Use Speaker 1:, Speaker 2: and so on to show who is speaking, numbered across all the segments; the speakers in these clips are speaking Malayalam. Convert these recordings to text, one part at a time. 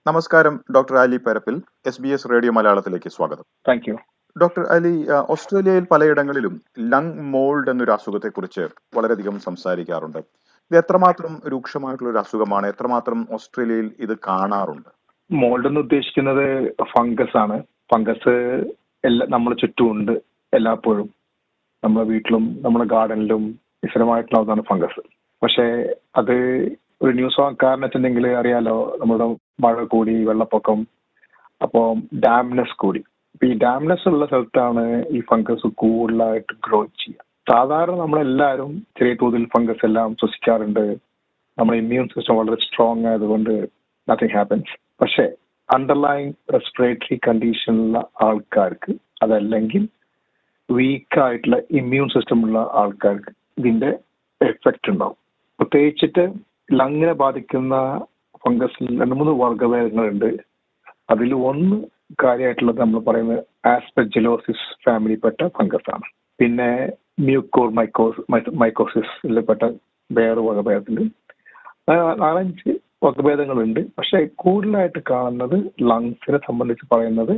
Speaker 1: നമസ്കാരം doctor Ali Parappil S B S radio മലയാളത്തിലേക്ക് സ്വാഗതം
Speaker 2: താങ്ക് യു
Speaker 1: ഡോക്ടർ അലി ആ, ഓസ്ട്രേലിയയിൽ പലയിടങ്ങളിലും ലങ് മോൾഡ് എന്നൊരു അസുഖത്തെക്കുറിച്ച് വളരെയധികം സംസാരിക്കാറുണ്ട് ഇത് എത്രമാത്രം രൂക്ഷമായിട്ടുള്ള ഒരു അസുഖമാണ് എത്രമാത്രം ഓസ്ട്രേലിയയിൽ ഇത് കാണാറുണ്ട്
Speaker 2: മോൾഡ് എന്ന് ഉദ്ദേശിക്കുന്നത് ഫംഗസ് ആണ് ഫംഗസ് എല്ലാ നമ്മളെ ചുറ്റും ഉണ്ട് എല്ലായ്പ്പോഴും നമ്മുടെ വീട്ടിലും നമ്മുടെ ഗാർഡനിലും സ്ഥിരമായിട്ടുള്ള ഒന്നാണ് ഫംഗസ് പക്ഷേ അത് ഒരു ന്യൂസ് കാരണം വെച്ചിട്ടുണ്ടെങ്കിൽ അറിയാലോ നമ്മുടെ മഴ കൂടി വെള്ളപ്പൊക്കം അപ്പോൾ ഡാംനെസ് കൂടി അപ്പൊ ഈ ഡാംനെസ് ഉള്ള സ്ഥലത്താണ് ഈ ഫംഗസ് കൂടുതലായിട്ട് ഗ്രോ ചെയ്യുക സാധാരണ നമ്മളെല്ലാവരും ചെറിയ തോതിൽ ഫംഗസ് എല്ലാം ശ്വസിക്കാറുണ്ട് നമ്മുടെ ഇമ്മ്യൂൺ സിസ്റ്റം വളരെ സ്ട്രോങ് ആയതുകൊണ്ട് നത്തിങ് ഹാപ്പൻസ് പക്ഷേ അണ്ടർലൈൻ റെസ്പിറേറ്ററി കണ്ടീഷനുള്ള ആൾക്കാർക്ക് അതല്ലെങ്കിൽ വീക്ക് ആയിട്ടുള്ള ഇമ്മ്യൂൺ സിസ്റ്റം ഉള്ള ആൾക്കാർക്ക് ഇതിന്റെ എഫക്റ്റ് ഉണ്ടാവും പ്രത്യേകിച്ചിട്ട് ലങ്ങിനെ ബാധിക്കുന്ന ഫംഗസിൽ രണ്ട് മൂന്ന് വർഗ്ഗഭേദങ്ങളുണ്ട് അതിൽ ഒന്ന് കാര്യമായിട്ടുള്ളത് നമ്മൾ പറയുന്നത് ആസ്പെജിലോസിസ് ഫാമിലിപ്പെട്ട ഫംഗസ് ആണ് പിന്നെ മ്യൂക്കോർ മൈക്കോസ് മൈക്കോസിസിൽപ്പെട്ട വേറെ വകഭേദത്തിൽ നാലഞ്ച് വകഭേദങ്ങളുണ്ട് പക്ഷെ കൂടുതലായിട്ട് കാണുന്നത് ലങ്സിനെ സംബന്ധിച്ച് പറയുന്നത്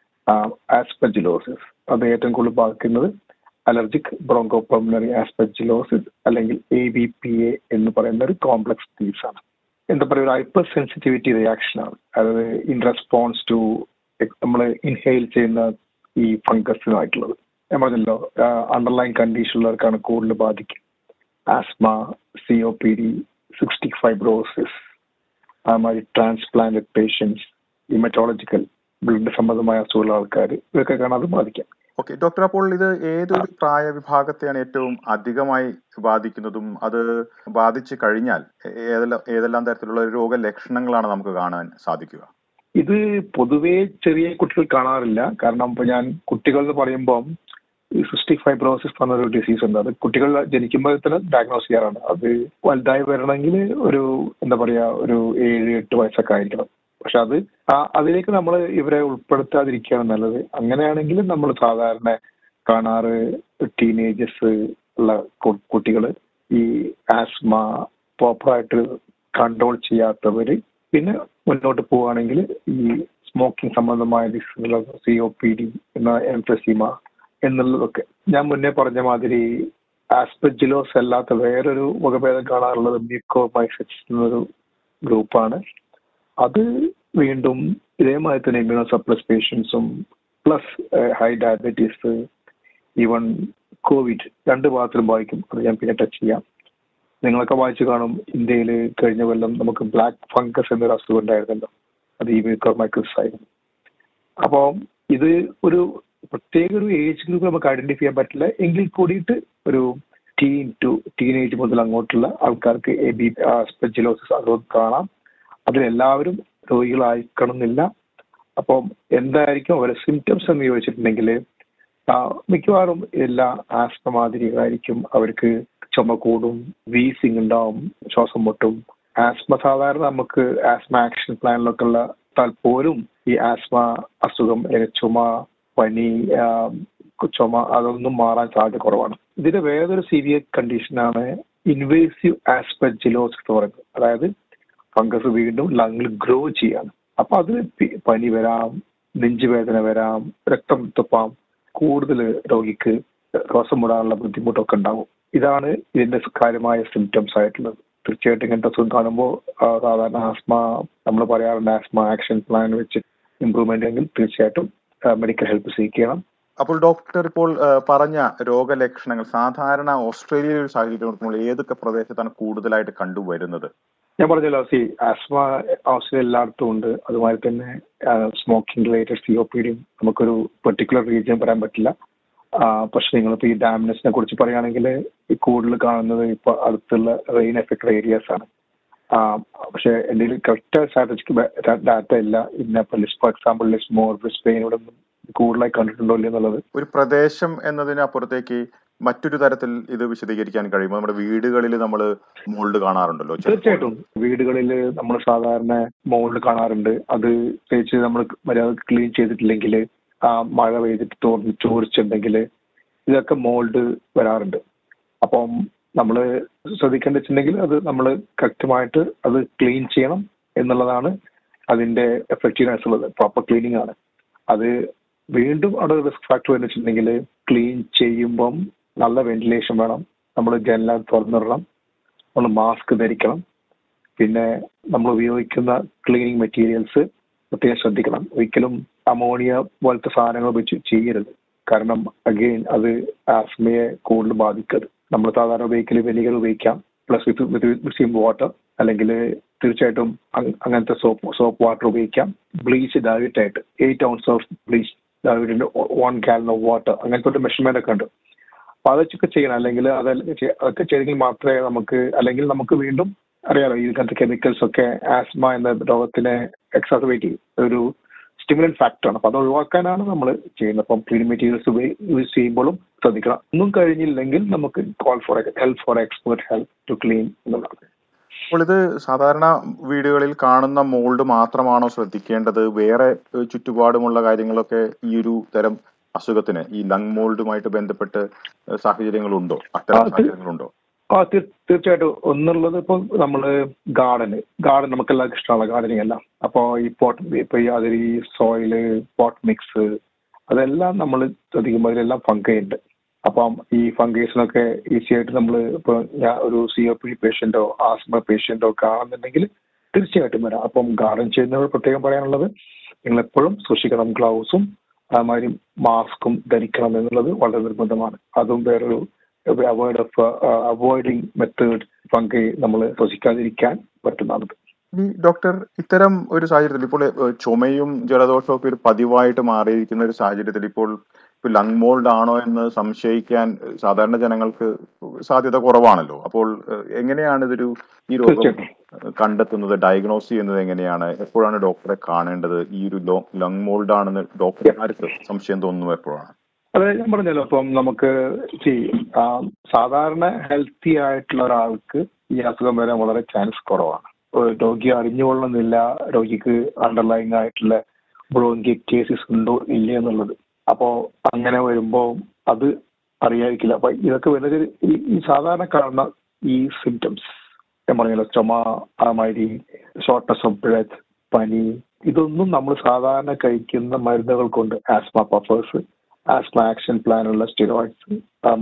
Speaker 2: ആസ്പെജിലോസിസ് അത് ഏറ്റവും കൂടുതൽ ബാധിക്കുന്നത് അലർജിക് ബ്രോങ്കോപൾമിനറി ആസ്പെജിലോസിസ് അല്ലെങ്കിൽ എ ബി പി എ എന്ന് പറയുന്ന ഒരു കോംപ്ലക്സ് ഡിസീസ് ആണ് എന്താ പറയുക ഒരു ഹൈപ്പർ സെൻസിറ്റിവിറ്റി റിയാക്ഷൻ ആണ് അതായത് ഇൻ റെസ്പോൺസ് ടു നമ്മൾ ഇൻഹെയിൽ ചെയ്യുന്ന ഈ ഫംഗസിനായിട്ടുള്ളത് ഞാൻ പറഞ്ഞല്ലോ അണ്ടർലൈൻ കണ്ടീഷനുള്ളവർക്കാണ് കൂടുതൽ ബാധിക്കുക asthma C O P D cystic fibrosis അതുമാതിരി ട്രാൻസ്പ്ലാന്റഡ് പേഷ്യൻസ് ഇമറ്റോളജിക്കൽ ബ്ലഡ് സംബന്ധമായ അസുഖമുള്ള ആൾക്കാർ ഇതൊക്കെ കാണാതെ ബാധിക്കാം
Speaker 1: ഓക്കെ ഡോക്ടർ അപ്പോൾ ഇത് ഏതൊരു പ്രായ വിഭാഗത്തെയാണ് ഏറ്റവും അധികമായി ബാധിക്കുന്നതും അത് ബാധിച്ചു കഴിഞ്ഞാൽ ഏതെല്ലാം ഏതെല്ലാം തരത്തിലുള്ള രോഗലക്ഷണങ്ങളാണ് നമുക്ക് കാണാൻ സാധിക്കുക
Speaker 2: ഇത് പൊതുവേ ചെറിയ കുട്ടികൾ കാണാറില്ല കാരണം ഇപ്പൊ ഞാൻ കുട്ടികൾ എന്ന് പറയുമ്പോൾ ഈ സിസ്റ്റിക് ഫൈബ്രോസിസ് പറഞ്ഞൊരു ഡിസീസ് ഉണ്ട് അത് കുട്ടികൾ ജനിക്കുമ്പോൾ തന്നെ ഡയഗ്നോസ് ചെയ്യാറാണ് അത് വലുതായി വരണമെങ്കിൽ ഒരു എന്താ പറയാ ഒരു ഏഴ് എട്ട് വയസ്സൊക്കെ ആയിരിക്കണം പക്ഷെ അത് ആ- അതിലേക്ക് നമ്മൾ ഇവരെ ഉൾപ്പെടുത്താതിരിക്കുകയാണ് നല്ലത് അങ്ങനെയാണെങ്കിൽ നമ്മൾ സാധാരണ കാണാറ് ടീനേജേഴ്സ് ഉള്ള കുട്ടികൾ ഈ ആസ്മ പ്രോപ്പറായിട്ട് കൺട്രോൾ ചെയ്യാത്തവര് പിന്നെ മുന്നോട്ട് പോവുകയാണെങ്കിൽ ഈ സ്മോക്കിംഗ് സംബന്ധമായ ഡിസീസുകൾ സി ഒ പി ഡി എന്ന എംഫെസിമ എന്നുള്ളതൊക്കെ ഞാൻ മുന്നേ പറഞ്ഞ മാതിരി ആസ്പെജിലോസ് അല്ലാത്ത വേറൊരു വകഭേദം കാണാറുള്ളത് മ്യൂക്കോമൈസിസ് എന്നൊരു ഗ്രൂപ്പാണ് അത് വീണ്ടും ഇതേമാതിരി തന്നെ ഇമ്മ്യൂണോ സപ്ലസ് പേഷ്യൻസും plus high diabetes even Covid രണ്ട് ഭാഗത്തിലും ബാധിക്കും അത് ഞാൻ പിന്നെ ടച്ച് ചെയ്യാം നിങ്ങളൊക്കെ വായിച്ചു കാണും ഇന്ത്യയിൽ കഴിഞ്ഞ കൊല്ലം നമുക്ക് ബ്ലാക്ക് ഫംഗസ് എന്നൊരു അസുഖം ഉണ്ടായിരുന്നല്ലോ അത് ഈ മ്യൂക്കോമൈക്കോസ് ആയിരുന്നു അപ്പോൾ ഇത് ഒരു പ്രത്യേക ഒരു ഏജ് ഗ്രൂപ്പ് നമുക്ക് ഐഡന്റിഫൈ ചെയ്യാൻ പറ്റില്ല എങ്കിൽ കൂടിയിട്ട് ഒരു ടീൻ ടു ടീനേജ് മുതൽ അങ്ങോട്ടുള്ള ആൾക്കാർക്ക് എ ബി സ്പെജിലോസിസ് അസുഖം കാണാം അതിലെല്ലാവരും രോഗികളായിക്കണമെന്നില്ല അപ്പം എന്തായിരിക്കും അവരുടെ സിംറ്റംസ് എന്ന് ചോദിച്ചിട്ടുണ്ടെങ്കിൽ മിക്കവാറും എല്ലാ ആസ്മ മാതിരികളായിരിക്കും അവർക്ക് ചുമ കൂടും വീസിങ് ഉണ്ടാവും ശ്വാസം മുട്ടും ആസ്മ സാധാരണ നമുക്ക് ആസ്മ ആക്ഷൻ പ്ലാനിലൊക്കെ ഉള്ള പോലും ഈ ആസ്മ അസുഖം അല്ലെങ്കിൽ ചുമ പനി ആ, ചുമ അതൊന്നും മാറാൻ സാധ്യത കുറവാണ് ഇതിന്റെ വേറൊരു സീരിയർ കണ്ടീഷനാണ് ഇൻവേസീവ് ആസ്പെജിലോസ് എന്ന് പറയുന്നത് അതായത് ഫംഗസ് വീണ്ടും ലങ്ങിൽ ഗ്രോ ചെയ്യാണ് അപ്പൊ അത് പി- പനി വരാം നെഞ്ചുവേദന വരാം രക്തം തുപ്പാം കൂടുതൽ രോഗിക്ക് ശ്വാസം മുടാനുള്ള ബുദ്ധിമുട്ടൊക്കെ ഉണ്ടാവും ഇതാണ് ഇതിന്റെ കാര്യമായ സിംറ്റംസ് ആയിട്ടുള്ളത് തീർച്ചയായിട്ടും ഇങ്ങനത്തെ അസുഖം കാണുമ്പോൾ സാധാരണ ആസ്മ നമ്മൾ പറയാറുണ്ട് ആസ്മ ആക്ഷൻ പ്ലാൻ വെച്ച് ഇമ്പ്രൂവ്മെന്റ് എങ്കിൽ തീർച്ചയായിട്ടും മെഡിക്കൽ ഹെൽപ്പ് സ്വീകരിക്കണം
Speaker 1: അപ്പോൾ ഡോക്ടർ ഇപ്പോൾ ആ, പറഞ്ഞ രോഗലക്ഷണങ്ങൾ സാധാരണ ഓസ്ട്രേലിയയിൽ ഒരു സാഹചര്യം നോക്കുമ്പോൾ ഏതൊക്കെ പ്രദേശത്താണ് കൂടുതലായിട്ട് കണ്ടുവരുന്നത്
Speaker 2: ഞാൻ പറഞ്ഞല്ലോ സി ആസ്മ ഓസ്ട്രേലിയ എല്ലായിടത്തും ഉണ്ട് അതുമാതിരി തന്നെ smoking related C O P ഡിയും നമുക്കൊരു പെർട്ടിക്കുലർ റീജിയൻ പറയാൻ പറ്റില്ല ആ, പക്ഷെ നിങ്ങളിപ്പോ ഈ ഡാമിനസിനെ കുറിച്ച് പറയുകയാണെങ്കിൽ ഈ കൂടുതൽ കാണുന്നത് ഇപ്പൊ അടുത്തുള്ള റെയിൻ എഫക്റ്റഡ് ഏരിയാസ് ആണ് ആ, പക്ഷെ എൻ്റെ കറക്റ്റ് സ്ട്രാറ്റജിക്ക് ഡാറ്റ ഇല്ല ഇന്നപ്പോൾ list for example list more Spain ഇവിടെ ഒന്നും കൂടുതലായി കണ്ടിട്ടുണ്ടോ ഇല്ല എന്നുള്ളത്
Speaker 1: ഒരു പ്രദേശം എന്നതിനപ്പുറത്തേക്ക് മറ്റൊരു തരത്തിൽ ഇത് വിശദീകരിക്കാൻ കഴിയുമോ നമ്മുടെ വീടുകളിൽ നമ്മൾ മോൾഡ് കാണാറുണ്ടല്ലോ ചിലപ്പോൾ.
Speaker 2: തീർച്ചയായിട്ടും വീടുകളിൽ നമ്മൾ സാധാരണ മോൾഡ് കാണാറുണ്ട് അത് പ്രത്യേകിച്ച് നമ്മൾ മര്യാദ ക്ലീൻ ചെയ്തിട്ടില്ലെങ്കിൽ ആ മഴ പെയ്തിട്ട് തോന്നി ചോദിച്ചിട്ടുണ്ടെങ്കിൽ ഇതൊക്കെ മോൾഡ് വരാറുണ്ട് അപ്പം നമ്മൾ ശ്രദ്ധിക്കേണ്ട വെച്ചിട്ടുണ്ടെങ്കിൽ അത് നമ്മൾ കൃത്യമായിട്ട് അത് ക്ലീൻ ചെയ്യണം എന്നുള്ളതാണ് അതിന്റെ എഫക്റ്റീവ്നെസ് ഉള്ളത് പ്രോപ്പർ ക്ലീനിങ് ആണ് അത് വീണ്ടും അവിടെ റിസ്ക് ഫാക്ടർ എന്ന് വെച്ചിട്ടുണ്ടെങ്കിൽ ക്ലീൻ ചെയ്യുമ്പം നല്ല വെന്റിലേഷൻ വേണം നമ്മൾ ജനല തുറന്നിടണം നമ്മൾ മാസ്ക് ധരിക്കണം പിന്നെ നമ്മൾ ഉപയോഗിക്കുന്ന ക്ലീനിങ് മെറ്റീരിയൽസ് പ്രത്യേകം ശ്രദ്ധിക്കണം ഒരിക്കലും അമോണിയ പോലത്തെ സാധനങ്ങൾ വെച്ച് ചെയ്യരുത് കാരണം അഗെയിൻ അത് ആസ്മയെ കൂടുതൽ ബാധിക്കരുത് നമ്മൾ സാധാരണ ഉപയോഗിക്കൽ വെനിഗർ ഉപയോഗിക്കാം പ്ലസ് വിത്ത് വിത്ത് വാട്ടർ അല്ലെങ്കിൽ തീർച്ചയായിട്ടും അങ് അങ്ങനത്തെ സോപ്പ് സോപ്പ് വാട്ടർ ഉപയോഗിക്കാം ബ്ലീച്ച് ഡയറ്റ് ആയിട്ട് എയ്റ്റ് ഔൺസ് ഓഫ് ബ്ലീച്ച് ഡയറ്റിന്റെ വൺ ഗാലൻ ഓഫ് വാട്ടർ അങ്ങനത്തെ ഒരു മെഷർമെന്റ് ഒക്കെ ഉണ്ട് അപ്പൊ അതൊക്കെ ചെയ്യണം അല്ലെങ്കിൽ അതല്ല ചെ- അതൊക്കെ ചെയ്തെങ്കിൽ മാത്രമേ നമുക്ക് അല്ലെങ്കിൽ നമുക്ക് വീണ്ടും അറിയാലോ ഇങ്ങനത്തെ കെമിക്കൽസ് ഒക്കെ ആസ്മ എന്ന രോഗത്തിനെ എക്സാസബേറ്റ് ചെയ്യും ഒരു സ്റ്റിമുലൻ ഫാക്ടറാണ് അപ്പൊ അത് ഒഴിവാക്കാനാണ് നമ്മൾ ചെയ്യുന്നത് അപ്പം ക്ലീൻ മെറ്റീരിയൽസ് യൂസ് ചെയ്യുമ്പോഴും ശ്രദ്ധിക്കണം ഒന്നും കഴിഞ്ഞില്ലെങ്കിൽ നമുക്ക് call for help for expert help to clean എന്നുള്ളതാണ്
Speaker 1: അപ്പോൾ ഇത് സാധാരണ വീടുകളിൽ കാണുന്ന മോൾഡ് മാത്രമാണോ ശ്രദ്ധിക്കേണ്ടത് വേറെ ഏഹ്, ചുറ്റുപാടുമുള്ള കാര്യങ്ങളൊക്കെ ഈ ഒരു തരം അസുഖത്തിന് ഈ ലങ് മോൾഡുമായിട്ട് ബന്ധപ്പെട്ട് ഏഹ്, സാഹചര്യങ്ങളുണ്ടോ അത്തരം
Speaker 2: ആ, തീ-
Speaker 1: സാഹചര്യങ്ങളുണ്ടോ
Speaker 2: ആ തീർ- തീർച്ചയായിട്ടും ഒന്നുള്ളത് ഇപ്പൊ നമ്മള് ഗാർഡന് ഗാർഡൻ നമുക്ക് എല്ലാവർക്കും ഇഷ്ടമുള്ള ഗാർഡനിങ് എല്ലാം അപ്പോ ഈ പോട്ട് ഇപ്പൊ ഈ അതിൽ ഈ സോയില് പോട്ട് മിക്സ് അതെല്ലാം നമ്മൾ ശ്രദ്ധിക്കുമ്പോൾ അതിലെല്ലാം ഫംഗൈ ഉണ്ട് അപ്പം ഈ ഫംഗൈസിനൊക്കെ ഈസി ആയിട്ട് നമ്മൾ ഇപ്പൊ ഞാൻ ഒരു സി ഒ പി പേഷ്യന്റോ ആസ്മ പേഷ്യന്റോ ഒക്കെ ആണെന്നുണ്ടെങ്കിൽ തീർച്ചയായിട്ടും വരാം അപ്പം ഗാർഡൻ ചെയ്യുന്നവർ പ്രത്യേകം പറയാനുള്ളത് നിങ്ങൾ എപ്പോഴും സൂക്ഷിക്കണം ഗ്ലൗസും അതുമാതിരി മാസ്കും ധരിക്കണം എന്നുള്ളത് വളരെ നിർബന്ധമാണ് അതും വേറൊരു avoid of avoiding method fungi നമ്മൾ ശ്വസിക്കാതിരിക്കാൻ പറ്റുന്നതാണ്
Speaker 1: ഇനി ഡോക്ടർ ഇത്തരം ഒരു സാഹചര്യത്തിൽ ഇപ്പോൾ ഏഹ്, ചുമയും ജലദോഷവും ഒക്കെ ഒരു പതിവായിട്ട് മാറിയിരിക്കുന്ന ഒരു സാഹചര്യത്തിൽ ഇപ്പോൾ ഇപ്പോൾ ലങ് മോൾഡ് ആണോ എന്ന് സംശയിക്കാൻ ഏഹ്, സാധാരണ ജനങ്ങൾക്ക് സാധ്യത കുറവാണല്ലോ അപ്പോൾ ഏഹ്, എങ്ങനെയാണ് ഇതൊരു ഈ രോഗം
Speaker 2: തീർച്ചയായിട്ടും
Speaker 1: ഏഹ്, കണ്ടെത്തുന്നത് ഡയഗ്നോസ് ചെയ്യുന്നത് എങ്ങനെയാണ് എപ്പോഴാണ് ഡോക്ടറെ കാണേണ്ടത് ഈ ഒരു ലങ് മോൾഡ് ആണെന്ന് ഡോക്ടർമാർക്ക് സംശയം തോന്നുന്നത് എപ്പോഴാണ്
Speaker 2: അതെ ഞാൻ പറഞ്ഞല്ലോ അപ്പം നമുക്ക് see, ആ, സാധാരണ ഹെൽത്തി ആയിട്ടുള്ള ഒരാൾക്ക് ഈ അസുഖം വരാൻ വളരെ ചാൻസ് കുറവാണ് ഒരു രോഗി അറിഞ്ഞുകൊള്ളുന്നില്ല രോഗിക്ക് അണ്ടർലൈങ് ആയിട്ടുള്ള ബ്രോങ്കിക്ടേസിസ് ഉണ്ടോ ഇല്ല എന്നുള്ളത് അപ്പോ അങ്ങനെ വരുമ്പോ അത് അറിയാതിരിക്കില്ല അപ്പൊ ഇതൊക്കെ വരുന്നത് ഈ ഈ സാധാരണ കാണുന്ന ഈ സിംറ്റംസ് ഞാൻ പറഞ്ഞല്ലോ ചുമ ആമാതിരി ഷോർട്ട്നെസ് ഓഫ് ബ്രെത്ത് പനി ഇതൊന്നും നമ്മൾ സാധാരണ കഴിക്കുന്ന മരുന്നുകൾ കൊണ്ട് ആസ്മ പഫേഴ്സ് ആസ്മ ആക്ഷൻ പ്ലാനുള്ള സ്റ്റിറോയിഡ്സ്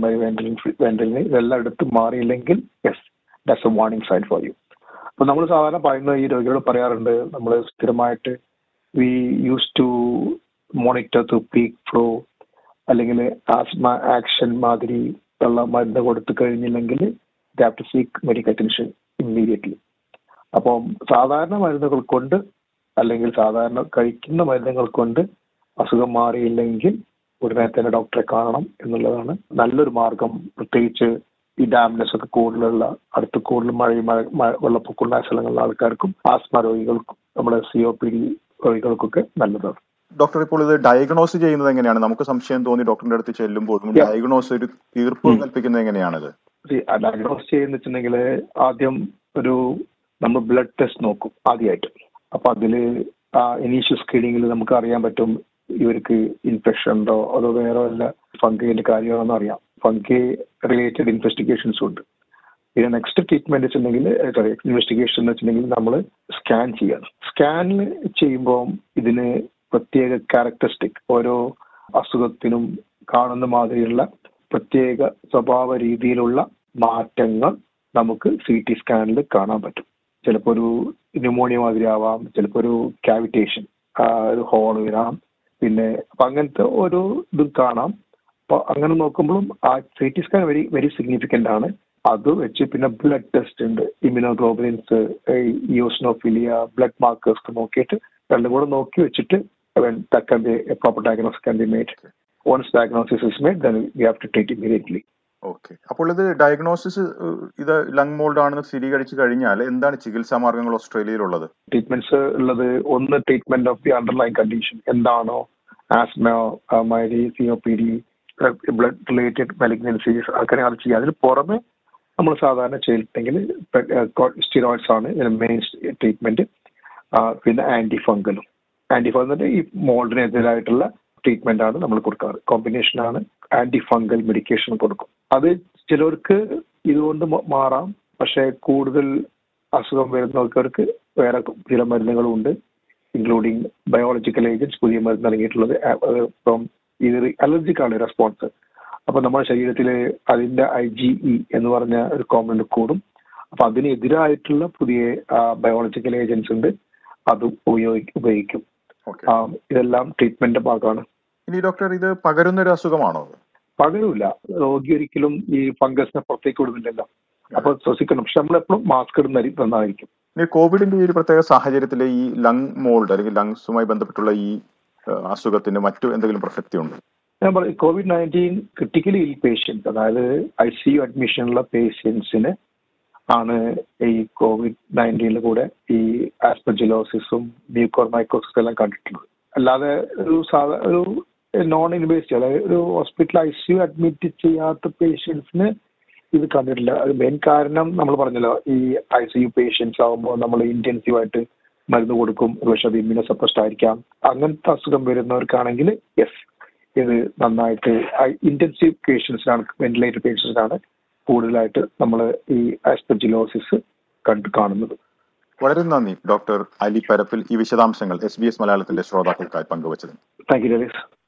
Speaker 2: വെന്റലിന് ഇതെല്ലാം എടുത്ത് മാറിയില്ലെങ്കിൽ yes that's a warning sign for you അപ്പൊ നമ്മൾ സാധാരണ പറയുന്ന ഈ രോഗികളോട് പറയാറുണ്ട് നമ്മൾ സ്ഥിരമായിട്ട് we use to monitor to peak flow അല്ലെങ്കിൽ ആസ്മ ആക്ഷൻ മാതിരി ഉള്ള മരുന്ന് കൊടുത്തു കഴിഞ്ഞില്ലെങ്കിൽ to seek medical attention immediately അപ്പം സാധാരണ മരുന്നുകൾ കൊണ്ട് അല്ലെങ്കിൽ സാധാരണ കഴിക്കുന്ന മരുന്നുകൾ കൊണ്ട് അസുഖം മാറിയില്ലെങ്കിൽ ഉടനെ തന്നെ ഡോക്ടറെ കാണണം എന്നുള്ളതാണ് നല്ലൊരു മാർഗം പ്രത്യേകിച്ച് ഈ ഡാമിനെസ് ഒക്കെ കൂടുതലുള്ള അടുത്ത് കൂടുതൽ മഴയും മഴ മഴ- വെള്ളപ്പൊക്കമുള്ള സ്ഥലങ്ങളിലെ ആൾക്കാർക്കും ആസ്മ രോഗികൾക്കും നമ്മുടെ സി ഒ പി ഡി രോഗികൾക്കൊക്കെ നല്ലതാണ്
Speaker 1: ഡോക്ടർ ഇപ്പോൾ ഇത് ഡയഗ്നോസ് ചെയ്യുന്നത് എങ്ങനെയാണ് നമുക്ക് സംശയം തോന്നി ഡോക്ടറിന്റെ അടുത്ത് ചെല്ലുമ്പോഴും
Speaker 2: Yeah.
Speaker 1: ഡയഗ്നോസ് ഒരു തീർപ്പ്
Speaker 2: ഉം.
Speaker 1: കൽപ്പിക്കുന്നത് എങ്ങനെയാണിത്
Speaker 2: ഡയഗ്നോസ് ചെയ്യുന്ന വെച്ചിട്ടുണ്ടെങ്കിൽ ആദ്യം ഒരു നമ്മൾ ബ്ലഡ് ടെസ്റ്റ് നോക്കും ആദ്യമായിട്ട് അപ്പൊ അതില് ഇനീഷ്യൽ സ്ക്രീനിങ്ങിൽ നമുക്ക് അറിയാൻ പറ്റും ഇവർക്ക് ഇൻഫെക്ഷൻ ഉണ്ടോ അതോ വേറെ വല്ല ഫംഗൈന്റെ കാര്യമാണെന്ന് അറിയാം ഫംഗൈ റിലേറ്റഡ് ഇൻവെസ്റ്റിഗേഷൻസും ഉണ്ട് പിന്നെ നെക്സ്റ്റ് ട്രീറ്റ്മെന്റ് വെച്ചിട്ടുണ്ടെങ്കിൽ സോറി ഇൻവെസ്റ്റിഗേഷൻ എന്ന് വെച്ചിട്ടുണ്ടെങ്കിൽ നമ്മൾ സ്കാൻ ചെയ്യണം സ്കാനിൽ ചെയ്യുമ്പോൾ ഇതിന് പ്രത്യേക ക്യാരക്ടറിസ്റ്റിക് ഓരോ അസുഖത്തിനും കാണുന്ന മാതിരിയുള്ള പ്രത്യേക സ്വഭാവ രീതിയിലുള്ള മാറ്റങ്ങൾ നമുക്ക് സി ടി സ്കാനിൽ കാണാൻ പറ്റും ചിലപ്പോൾ ഒരു ന്യൂമോണിയ മാതിരി ആവാം ചിലപ്പോൾ ഒരു കാവിറ്റേഷൻ ഒരു ഹോൾ വരാം പിന്നെ അപ്പൊ അങ്ങനത്തെ ഓരോ ഇതും കാണാം അപ്പൊ അങ്ങനെ നോക്കുമ്പോഴും ആ C T scan very very significant ആണ് അത് വെച്ച് പിന്നെ ബ്ലഡ് ടെസ്റ്റ് ഉണ്ട് ഇമ്യൂണോഗ്ലോബുലിൻസ് ഇയോസ്നോഫിലിയ ബ്ലഡ് മാർക്കേഴ്സ് നോക്കിയിട്ട് രണ്ടും കൂടെ നോക്കി വെച്ചിട്ട് that can be a proper diagnosis can be made. Once diagnosis is made, then we have to treat immediately.
Speaker 1: Okay അപ്പോൾ ഇത് ഡയഗ്നോസിസ് ഇത് ലങ് മോൾഡ് ആണെന്ന് സ്ഥിരീകരിച്ചു കഴിഞ്ഞാൽ എന്താണ് ചികിത്സാ മാർഗങ്ങൾ ഓസ്ട്രേലിയയിലുള്ളത്
Speaker 2: ട്രീറ്റ്മെന്റ്സ് ഉള്ളത് ഒന്ന് treatment of the underline condition എന്താണോ ആസ്മ മൈഡി C O P D blood related malignancies അങ്ങനെ അത് ചെയ്യുക അതിന് പുറമെ നമ്മൾ സാധാരണ ചെയ്തിട്ടുണ്ടെങ്കിൽ സ്റ്റിറോയിഡ്സ് ആണ് ഇതിന് മെയിൻ ട്രീറ്റ്മെന്റ് പിന്നെ ആന്റി ഫംഗലും ആന്റി ഫംഗൽ ഈ മോൾഡിനെതിരായിട്ടുള്ള ട്രീറ്റ്മെന്റ് ആണ് നമ്മൾ കൊടുക്കാറ് കോമ്പിനേഷൻ ആണ് ആന്റി ഫംഗൽ മെഡിക്കേഷൻ കൊടുക്കും അത് ചിലർക്ക് ഇതുകൊണ്ട് മാറാം പക്ഷെ കൂടുതൽ അസുഖം വരുന്നവർക്ക് വേറെ ചില മരുന്നുകളും ഉണ്ട് ഇൻക്ലൂഡിങ് ബയോളജിക്കൽ ഏജൻസ് പുതിയ മരുന്ന് ഇറങ്ങിയിട്ടുള്ളത് ഫ്രോം ഇത് അലർജിക് ആണ് റെസ്പോൺസ് അപ്പൊ നമ്മുടെ ശരീരത്തിൽ അതിന്റെ ഐ ജി ഇ എന്ന് പറഞ്ഞ ഒരു കോമ്പൗണ്ട് കൂടും അപ്പൊ അതിനെതിരായിട്ടുള്ള പുതിയ ബയോളജിക്കൽ ഏജൻസ് ഉണ്ട് അതും ഉപയോഗി ഉപയോഗിക്കും
Speaker 1: ഓക്കെ
Speaker 2: ആ, ഇതെല്ലാം ട്രീറ്റ്മെന്റിന്റെ ഭാഗമാണ്
Speaker 1: ഇനി ഡോക്ടർ ഇത് പകരുന്ന ഒരു അസുഖമാണോ ഇത്?
Speaker 2: പകരമില്ല രോഗി ഒരിക്കലും ഈ ഫംഗസിനെ പുറത്തേക്ക് വിടുന്നില്ലല്ലോ അപ്പൊ ശ്വസിക്കണം പക്ഷെ നമ്മളെപ്പോഴും മാസ്ക് ഇടുന്ന നന്നായിരിക്കും
Speaker 1: ഇനി കോവിഡിന്റെ ഈ ഒരു പ്രത്യേക സാഹചര്യത്തിൽ ഈ ലങ് മോൾഡ് അല്ലെങ്കിൽ ലങ്സുമായി ബന്ധപ്പെട്ടുള്ള ഈ ഏഹ്, അസുഖത്തിന് മറ്റു എന്തെങ്കിലും പ്രസക്തി ഉണ്ട്
Speaker 2: ഞാൻ പറയും Covid nineteen critically ill patients അതായത് ഐ സി യു അഡ്മിഷനുള്ള പേഷ്യൻസിന് ആണ് ഈ കോവിഡ് നയൻറ്റീനിൽ കൂടെ ഈ ആസ്പെജിലോസിസും മ്യൂക്കോർ മൈക്കോസിസ് എല്ലാം കണ്ടിട്ടുള്ളത് അല്ലാതെ ഒരു സാധാ ഒരു നോൺ ഇൻവേസീവ് അതായത് ഒരു hospital I C U admit ചെയ്യാത്ത പേഷ്യൻസിന് ഇത് കണ്ടിട്ടില്ല അത് മെയിൻ കാരണം നമ്മൾ പറഞ്ഞല്ലോ ഈ ഐ സി യു പേഷ്യൻസ് ആകുമ്പോൾ നമ്മൾ ഇന്റൻസീവ് ആയിട്ട് മരുന്ന് കൊടുക്കും പക്ഷെ അത് ഇമ്മ്യൂണോ സപ്രസ്ഡ് ആയിരിക്കാം അങ്ങനത്തെ അസുഖം വരുന്നവർക്കാണെങ്കിൽ യെസ് ഇത് നന്നായിട്ട് ഇന്റൻസീവ് പേഷ്യൻസിനാണ് വെന്റിലേറ്റർ പേഷ്യൻസിനാണ് കൂടുതലായിട്ട് നമ്മൾ ഈ ആസ്പെജിലോസിസ് കണ്ടു കാണുന്നത്
Speaker 1: വളരെ നന്ദി ഡോക്ടർ അലി പരപ്പിൽ ഈ വിശദാംശങ്ങൾ എസ് ബി എസ് മലയാളത്തിന്റെ ശ്രോതാക്കൾക്കായി പങ്കുവച്ചത്
Speaker 2: താങ്ക് യു രവീസ്